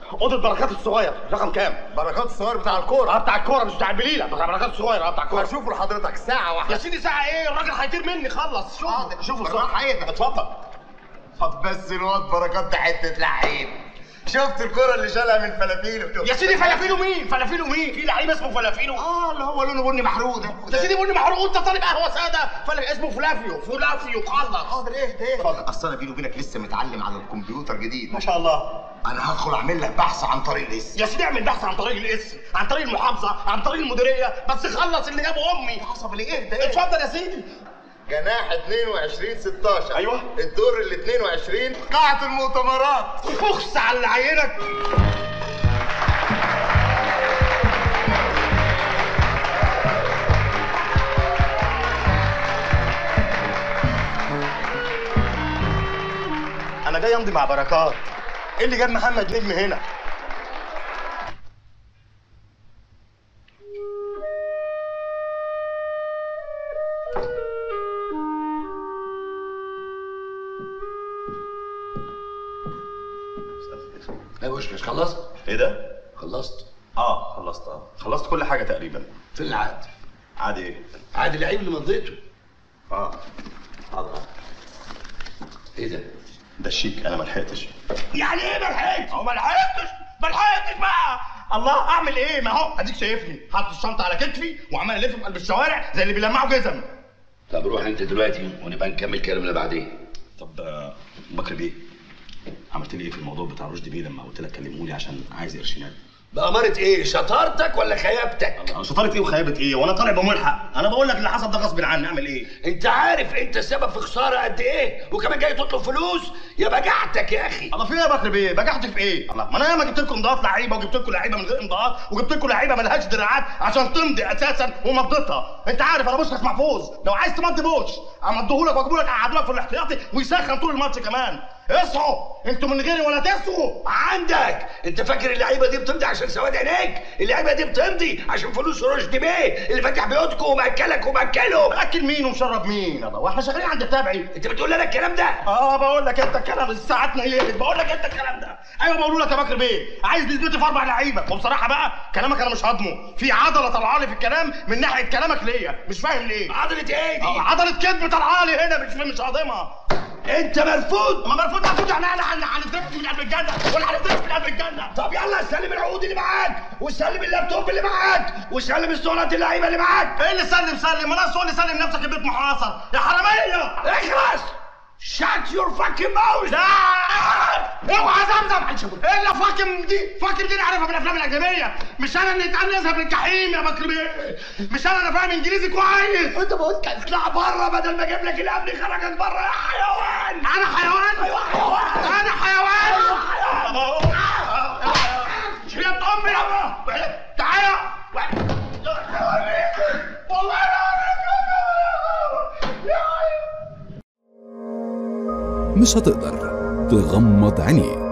اوضه بركات الصغير رقم كام بركات الصغير بتاع اه الكوره بتاع الكوره مش بتاع البليله بتاع بركات الصغير اه بتاع الكوره هشوفه لحضرتك ساعه يا واحده سيدي ساعه ايه الراجل هيطير مني خلص شوف حاضر. شوف بركات الصراحه حقيقة. اتفضل طب بس الواد بركات ده حته لعيب شفت الكرة اللي شالها من فلافيلو يا سيدي فلافيلو مين فلافيلو مين في لعيب اسمه فلافيلو اه اللي هو لونه بني محروق ده يا سيدي بني محروق انت طالب قهوه ساده فلا اسمه فلافيو فلافيو خلص حاضر ايه ايه اصل انا بيني وبينك لسه متعلم على الكمبيوتر جديد ما شاء الله انا هدخل اعمل لك بحث عن طريق الاسم يا سيدي اعمل بحث عن طريق الاسم عن طريق المحافظه عن طريق المديريه بس خلص اللي جابه امي حسب الايه ده ايه اتفضل يا سيدي جناح 22 16 أيوة. الدور ال 22 قاعة المؤتمرات اخس على اللي عينك انا جاي امضي مع بركات ايه اللي جاب محمد نجم هنا يا بوشكش خلصت؟ ايه ده خلصت اه خلصت اه خلصت كل حاجه تقريبا في العقد عادي ايه عقد اللعيب اللي مضيته اه حاضر ايه ده؟ ده الشيك انا ما لحقتش يعني ايه ما لحقتش هو ما لحقتش ما لحقتش بقى الله اعمل ايه ما هو اديك شايفني حاطط الشنطه على كتفي وعمال الف في قلب الشوارع زي اللي بيلمعوا جزم طب روح انت دلوقتي ونبقى نكمل كلامنا بعدين طب آه، بكر بيه عملت لي ايه في الموضوع بتاع رشدي بيه لما قلت لك كلموني عشان عايز قرشينات بأمارة ايه؟ شطارتك ولا خيابتك؟ انا شطارة ايه وخيابة ايه وانا طالع بملحق انا بقول لك اللي حصل ده غصب عني اعمل ايه انت عارف انت السبب في خسارة قد ايه؟ وكمان جاي تطلب فلوس؟ يا بجعتك يا اخي الله في ايه يا بكر بيه بجحت في ايه الله ما انا ياما جبت لكم امضاءات لعيبه وجبت لكم لعيبه من غير امضاءات وجبت لكم لعيبه مالهاش دراعات عشان تمضي اساسا ومضيتها انت عارف انا بوشك محفوظ لو عايز تمضي بوش امضيهولك واجيبه لك اقعدهولك في الاحتياطي ويسخن طول الماتش كمان اصحوا انتوا من غيري ولا تسقوا عندك انت فاكر اللعيبه دي بتمضي عشان سواد عينيك اللعيبه دي بتمضي عشان فلوس رشدي بيه اللي فاتح بيوتكم ومأكلك ومأكله اكل مين ومشرب مين الله واحنا شغالين عند التابعي انت بتقول لنا الكلام ده اه بقول لك انت الكلام الساعات نيلت بقول لك انت الكلام ده ايوه بقول لك يا بكر بيه عايز نثبتي في اربع لعيبه وبصراحه بقى كلامك انا مش هضمه في عضله طالعه لي في الكلام من ناحيه كلامك ليا مش فاهم ليه عضلة ايه آه، دي عضله كذب طالعه لي هنا مش مش هضمها انت مرفوض ما مرفوض مرفوض يعني انا هن- هنترفد من قلب الجنه ولا هنترفد من قلب الجنه طب يلا سلم العقود اللي معاك وسلم اللابتوب اللي معاك وسلم اسطوانات اللعيبه اللي معاك ايه اللي سلم سلم ما انا اللي سلم نفسك البيت محاصر يا حراميه اخلص شات يور فاكينج ماوث لا اوعى زمزم الا فاكم دي فاكم دي نعرفها من الافلام الاجنبيه مش انا اللي اتقال يذهب للجحيم يا بكر بيه مش انا انا فاهم انجليزي كويس انت قلت اطلع بره بدل ما اجيب لك الامن خرجك بره يا حيوان انا حيوان ايوه حيوان انا حيوان ايوه شريط امي تعالى والله انا مش هتقدر تغمض عينيك